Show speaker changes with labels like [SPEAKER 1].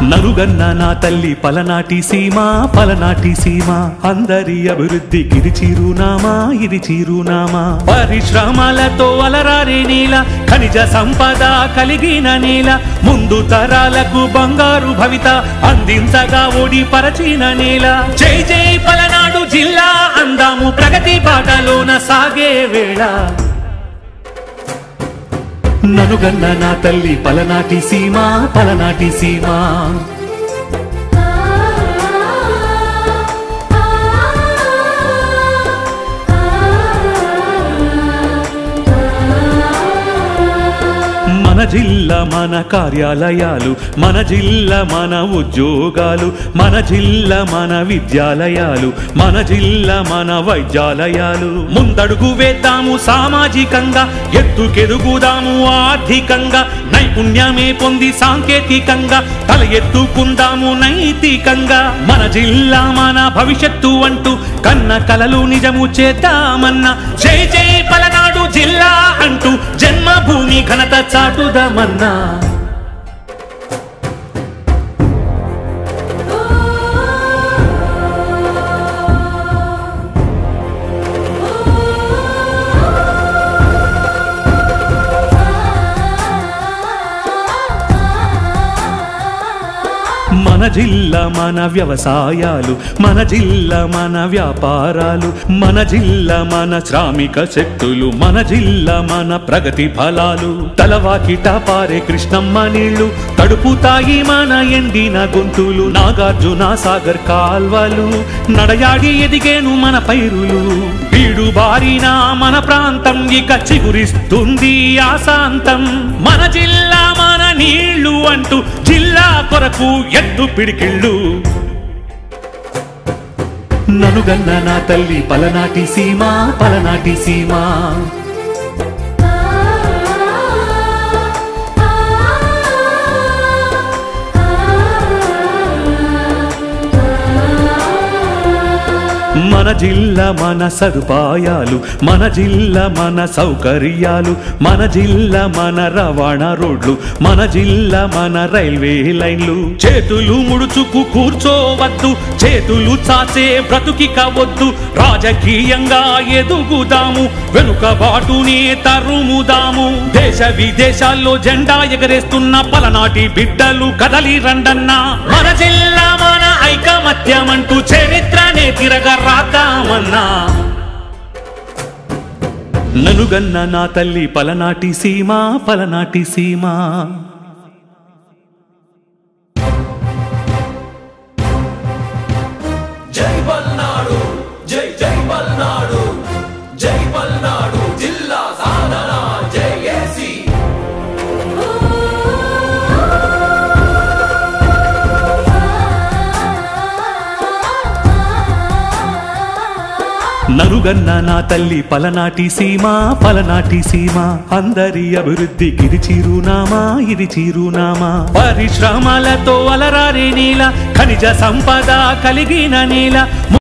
[SPEAKER 1] నలుగన్న నా తల్లి పలనాటి సీమ పలనాటి సీమ అందరి అభివృద్ధికి ఇది చిరునామా ఇది చిరునామా పరిశ్రమలతో అలరారే నీల ఖనిజ సంపద కలిగిన నీల ముందు తరాలకు బంగారు భవిత అందించగా ఓడి పరచిన నేల జై జై పలనాడు జిల్లా అందాము ప్రగతి బాటలోన సాగే వేళ ననుగన్న నా తల్లి పలనాటి సీమ పలనాటి సీమ మన జిల్లా మన కార్యాలయాలు మన జిల్లా మన ఉద్యోగాలు మన జిల్లా మన విద్యాలయాలు మన జిల్లా మన వైద్యాలయాలు ముందడుగు వేద్దాము సామాజికంగా ఎత్తుకెదుగుదాము ఆర్థికంగా నైపుణ్యమే పొంది సాంకేతికంగా తల ఎత్తుకుందాము నైతికంగా మన జిల్లా మన భవిష్యత్తు అంటూ కన్న కలలు నిజము చేద్దామన్న జై జై పలనాడు జిల్లా అంటూ జన్మభూమి ఘనత చాటుదామన్నా మన జిల్లా మన వ్యవసాయాలు మన జిల్లా మన వ్యాపారాలు మన జిల్లా మన శ్రామిక శక్తులు మన జిల్లా మన ప్రగతి ఫలాలు తలవాకిట పారే కృష్ణమ్మ నీళ్లు తడుపుతాయి మన ఎండిన గొంతులు నాగార్జున సాగర్ కాల్వలు నడయాడి ఎదిగేను మన పైరులు బీడు బారిన మన ప్రాంతం ఇక చిగురిస్తుంది ఆశాంతం మన జిల్లా మన నీళ్లు అంటూ జిల్లా కొరకు ఎత్తు పిడికిళ్ళు ననుగన్న నా తల్లి పలనాటి సీమ పలనాటి సీమ మన జిల్లా మన సదుపాయాలు మన జిల్లా మన సౌకర్యాలు మన జిల్లా మన రవాణా రోడ్లు మన జిల్లా మన రైల్వే లైన్లు చేతులు ముడుచుకు కూర్చోవద్దు చేతులు చాచే బ్రతుకిక వద్దు రాజకీయంగా ఎదుగుదాము వెనుకబాటునే తరుముదాము దేశ విదేశాల్లో జెండా ఎగరేస్తున్న పలనాటి బిడ్డలు కదలి రండన్నా మన జిల్లా మన ఐకమత్యమంటూ చరిత్రనే తిరగ రాద్దామన్నా ననుగన్న నా తల్లి పలనాటి సీమ పలనాటి సీమ
[SPEAKER 2] జై పల్నాడు జై జై పల్నాడు జై పల్నాడు జిల్లా సాధన జై ఏసీ
[SPEAKER 1] నరుగన్న నా తల్లి పలనాటి సీమ పలనాటి సీమ అందరి అభివృద్ధికి ఇది చిరునామా ఇది చిరునామా పరిశ్రమలతో అలరారే నీల ఖనిజ సంపద కలిగిన నీల